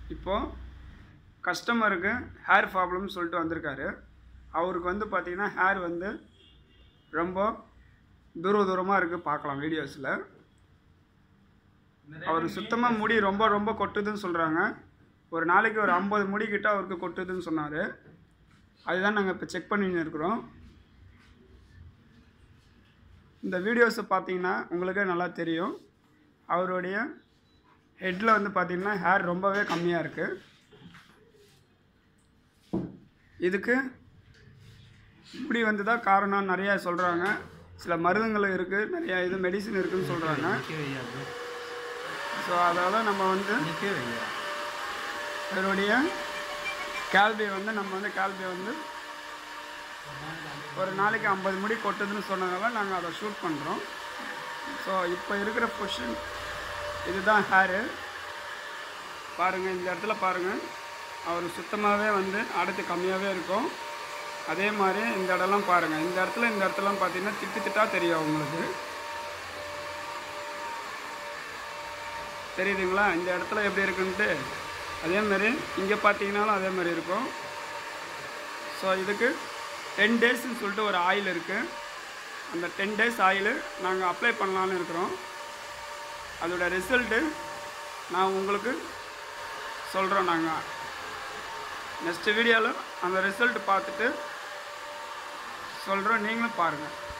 இப்போது கஸ்டமருக்கு ஹேர் ப்ராப்ளம்னு சொல்லிட்டு வந்திருக்காரு அவருக்கு வந்து பார்த்திங்கன்னா ஹேர் வந்து ரொம்ப தூர தூரமாக இருக்குது பார்க்கலாம் வீடியோஸில் அவர் சுத்தமாக முடி ரொம்ப ரொம்ப கொட்டுதுன்னு சொல்கிறாங்க ஒரு நாளைக்கு ஒரு ஐம்பது முடி கிட்ட அவருக்கு கொட்டுதுன்னு சொன்னார் அதுதான் நாங்கள் இப்போ செக் பண்ணின்னு இருக்கிறோம் இந்த வீடியோஸை பார்த்தீங்கன்னா உங்களுக்கே நல்லா தெரியும் அவருடைய ஹெட்டில் வந்து பார்த்தீங்கன்னா ஹேர் ரொம்பவே கம்மியாக இருக்குது இதுக்கு முடி வந்து தான் காரணம் நிறையா சொல்கிறாங்க சில மருந்துகள் இருக்குது நிறையா இது மெடிசின் இருக்குதுன்னு சொல்கிறாங்க ஸோ அதால் நம்ம வந்து இதனுடைய கேல்பி வந்து நம்ம வந்து கேல்பி வந்து ஒரு நாளைக்கு ஐம்பது முடி கொட்டுதுன்னு சொன்னதால நாங்கள் அதை ஷூட் பண்ணுறோம் ஸோ இப்போ இருக்கிற பொசிஷன் இதுதான் ஹேரு பாருங்கள் இந்த இடத்துல பாருங்கள் அவர் சுத்தமாகவே வந்து அடர்த்தி கம்மியாகவே இருக்கும் அதே மாதிரி இந்த இடம்லாம் பாருங்கள் இந்த இடத்துல இந்த இடத்துலாம் பார்த்தீங்கன்னா திட்டு திட்டாக தெரியும் உங்களுக்கு தெரியுதுங்களா இந்த இடத்துல எப்படி இருக்குன்ட்டு அதே மாதிரி இங்கே பார்த்தீங்கன்னாலும் அதே மாதிரி இருக்கும் ஸோ இதுக்கு டென் டேஸ்ன்னு சொல்லிட்டு ஒரு ஆயில் இருக்குது அந்த டென் டேஸ் ஆயில் நாங்கள் அப்ளை பண்ணலான்னு இருக்கிறோம் அதோட ரிசல்ட்டு நான் உங்களுக்கு சொல்கிறோம் நாங்கள் நெக்ஸ்ட் வீடியோவில் அந்த ரிசல்ட் பார்த்துட்டு சொல்கிறோம் நீங்களும் பாருங்கள்